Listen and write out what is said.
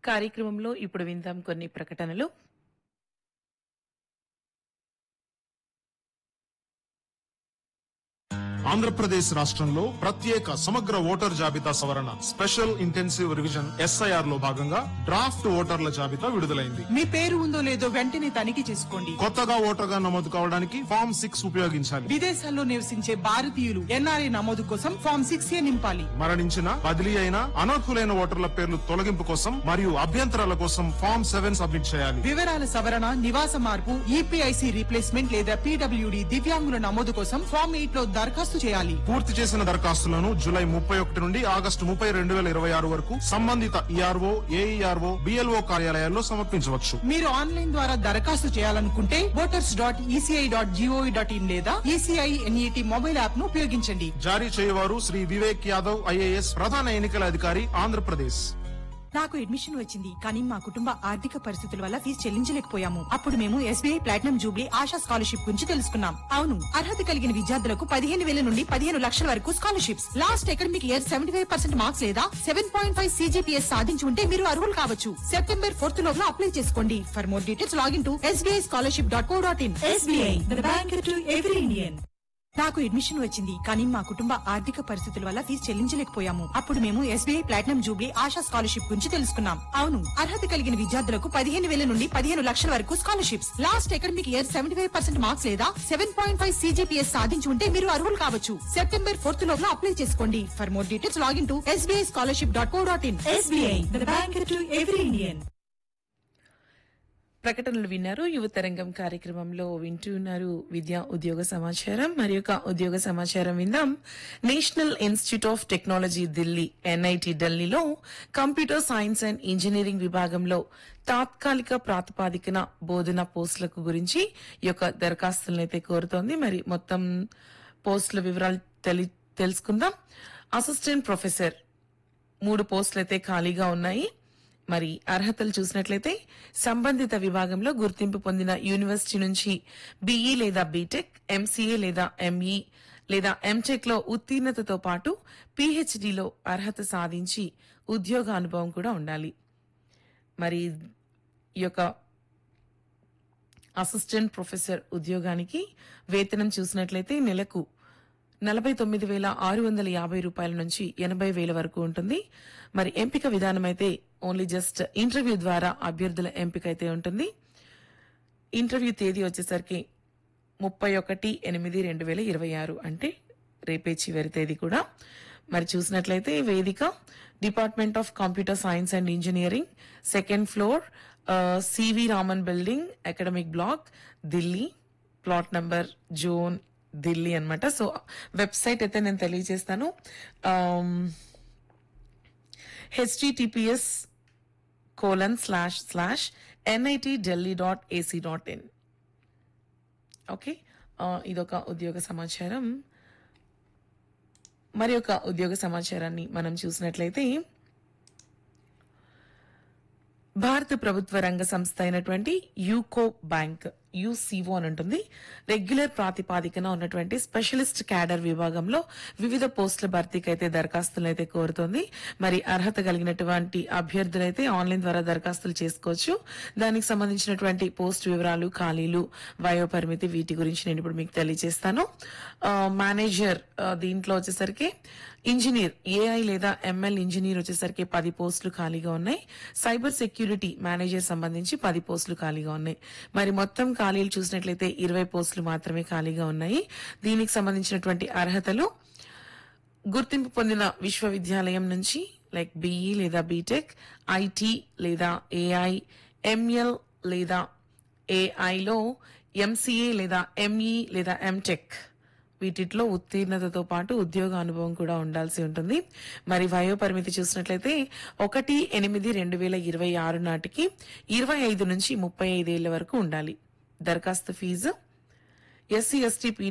కార్యక్రమంలో ఇప్పుడు విందాం కొన్ని ప్రకటనలు ఆంధ్రప్రదేశ్ రాష్ట్రంలో ప్రత్యేక సమగ్ర ఓటర్ జాబితా సవరణ స్పెషల్ ఇంటెన్సివ్ రివిజన్ ఎస్ఐఆర్ లో భాగంగా డ్రాఫ్ట్ ఓటర్ల జాబితా విడుదలైంది మీ పేరు ఉందో లేదో వెంటనే తనిఖీ చేసుకోండి కొత్తగా ఓటర్గా నమోదు కావడానికి ఫామ్ సిక్స్ ఉపయోగించాలి విదేశాల్లో నివసించే భారతీయులు ఎన్ఆర్ఐ నమోదు కోసం ఫామ్ సిక్స్ ఏ నింపాలి మరణించిన బదిలీ అయిన అనర్హులైన ఓటర్ల పేర్లు తొలగింపు కోసం మరియు అభ్యంతరాల కోసం ఫామ్ సెవెన్ సబ్మిట్ చేయాలి వివరాల సవరణ నివాస మార్పు ఈపీఐసి రీప్లేస్మెంట్ లేదా పీడబ్ల్యూడి దివ్యాంగుల నమోదు కోసం ఫామ్ ఎయిట్ లో దరఖాస్తు చేయాలి పూర్తి చేసిన దరఖాస్తులను జూలై ముప్పై ఒకటి నుండి ఆగస్టు ముప్పై రెండు వేల ఇరవై ఆరు వరకు సంబంధిత ఈఆర్ఓ ఏఈఆర్ఓ బిఎల్ఓ కార్యాలయాల్లో సమర్పించవచ్చు మీరు ఆన్లైన్ ద్వారా దరఖాస్తు చేయాలనుకుంటే voters dot ECI dot GOV dot in లేదా ఈసీఐ ఎన్ఈటి మొబైల్ యాప్ ను ఉపయోగించండి జారీ చేయవారు శ్రీ వివేక్ యాదవ్ ఐఏఎస్ ప్రధాన ఎన్నికల అధికారి ఆంధ్రప్రదేశ్ నాకు అడ్మిషన్ వచ్చింది కానీ మా కుటుంబ ఆర్థిక పరిస్థితుల వల్ల ఫీజు చెల్లించలేకపోయాము అప్పుడు మేము SBI platinum jubilee Asha scholarship గురించి తెలుసుకున్నాం అవును అర్హత కలిగిన విద్యార్థులకు పదిహేను వేల నుండి పదిహేను లక్షల వరకు scholarships last academic year seventy five percent marks లేదా సెవెన్ పాయింట్ ఫైవ్ సీజీపీఎస్ సాధించి ఉంటే మీరు అర్హులు కావచ్చు సెప్టెంబర్ ఫోర్త్ లోపల అప్లై చేసుకోండి for more details login to SBI scholarship dot co dot in SBI bank to every Indian నాకు admission వచ్చింది కానీ మా కుటుంబ ఆర్థిక పరిస్థితుల వల్ల ఫీజు చెల్లించలేకపోయాము అప్పుడు మేము SBI platinum jubilee Asha scholarship గురించి తెలుసుకున్నాం అవును అర్హత కలిగిన విద్యార్థులకు పదిహేను వేల నుండి పదిహేను లక్షల వరకు scholarships last academic year seventy five percent marks లేదా సెవెన్ పాయింట్ ఫైవ్ సీజీపీఎస్ సాధించి ఉంటే మీరు అర్హులు కావచ్చు సెప్టెంబర్ ఫోర్త్ లోపల అప్లై చేసుకోండి for more details login to SBI scholarship dot co dot in SBI bank to every Indian ప్రకటనలు విన్నారు యువతరంగం కార్యక్రమంలో వింటూ ఉన్నారు విద్యా ఉద్యోగ సమాచారం మరి ఒక ఉద్యోగ సమాచారం విందాం national institute of technology Delhi NIT ఢిల్లీలో కంప్యూటర్ సైన్స్ అండ్ ఇంజనీరింగ్ విభాగంలో తాత్కాలిక ప్రాతిపాదికన బోధన పోస్టులకు గురించి ఈ యొక్క దరఖాస్తులను అయితే కోరుతోంది మరి మొత్తం పోస్టుల వివరాలు తెలి తెలుసుకుందాం అసిస్టెంట్ ప్రొఫెసర్ మూడు పోస్టులు అయితే ఖాళీగా ఉన్నాయి మరి అర్హతలు చూసినట్లయితే సంబంధిత విభాగంలో గుర్తింపు పొందిన యూనివర్సిటీ నుంచి బీఈ లేదా బీటెక్ ఎంసీఏ లేదా ఎంఈ లేదా ఎంటెక్ లో ఉత్తీర్ణతతో పాటు పీహెచ్డీలో అర్హత సాధించి ఉద్యోగ అనుభవం కూడా ఉండాలి మరి ఈ యొక్క అసిస్టెంట్ ప్రొఫెసర్ ఉద్యోగానికి వేతనం చూసినట్లయితే నెలకు నలభై తొమ్మిది వేల ఆరు వందల యాభై రూపాయల నుంచి ఎనభై వేల వరకు ఉంటుంది మరి ఎంపిక విధానం అయితే ఓన్లీ జస్ట్ ఇంటర్వ్యూ ద్వారా అభ్యర్థుల ఎంపిక అయితే ఉంటుంది ఇంటర్వ్యూ తేదీ వచ్చేసరికి ముప్పై ఒకటి ఎనిమిది రెండు వేల ఇరవై ఆరు అంటే రేపే చివరి తేదీ కూడా మరి చూసినట్లయితే వేదిక department of computer science and engineering second floor CV Raman building academic block Delhi plot number zone Delhi అన్నమాట సో వెబ్సైట్ అయితే నేను తెలియజేస్తాను HTTPS colon slash slash NIT Delhi dot AC dot in okay ఆ, ఇదొక ఉద్యోగ సమాచారం మరి ఒక ఉద్యోగ సమాచారాన్ని మనం చూసినట్లయితే భారత ప్రభుత్వ రంగ సంస్థ అయినటువంటి యూకో బ్యాంక్ యూసీఓ అని ఉంటుంది రెగ్యులర్ ప్రాతిపాదికన ఉన్నటువంటి స్పెషలిస్ట్ క్యాడర్ విభాగంలో వివిధ పోస్టుల భర్తీకి అయితే దరఖాస్తులు అయితే కోరుతోంది మరి అర్హత కలిగినటువంటి అభ్యర్థులైతే ఆన్లైన్ ద్వారా దరఖాస్తులు చేసుకోవచ్చు దానికి సంబంధించినటువంటి పోస్ట్ వివరాలు ఖాళీలు వయో పరిమితి వీటి గురించి నేను ఇప్పుడు మీకు తెలియజేస్తాను ఆ, మేనేజర్ ఆ, దీంట్లో వచ్చేసరికి ఇంజనీర్ ఏఐ లేదా ఎంఎల్ ఇంజనీర్ వచ్చేసరికి పది పోస్టులు ఖాళీగా ఉన్నాయి సైబర్ సెక్యూరిటీ మేనేజర్ సంబంధించి పది పోస్టులు ఖాళీగా ఉన్నాయి మరి మొత్తం ఖాళీలు చూసినట్లయితే ఇరవై పోస్టులు మాత్రమే ఖాళీగా ఉన్నాయి దీనికి సంబంధించినటువంటి అర్హతలు గుర్తింపు పొందిన విశ్వవిద్యాలయం నుంచి లైక్ బిఈ లేదా బీటెక్ ఐటీ లేదా ఏఐ ఎంఎల్ లేదా ఏఐలో ఎంసీఏ లేదా ఎంఈ లేదా ఎంటెక్ వీటిలో ఉత్తీర్ణతతో పాటు ఉద్యోగ అనుభవం కూడా ఉండాల్సి ఉంటుంది మరి వయో పరిమితి చూసినట్లయితే ఒకటి ఎనిమిది రెండు వేల ఇరవై ఆరు నాటికి ఇరవై ఐదు నుంచి ముప్పై ఐదేళ్ల వరకు ఉండాలి దరఖాస్తు ఫీజు ఎస్సీ ఎస్టీ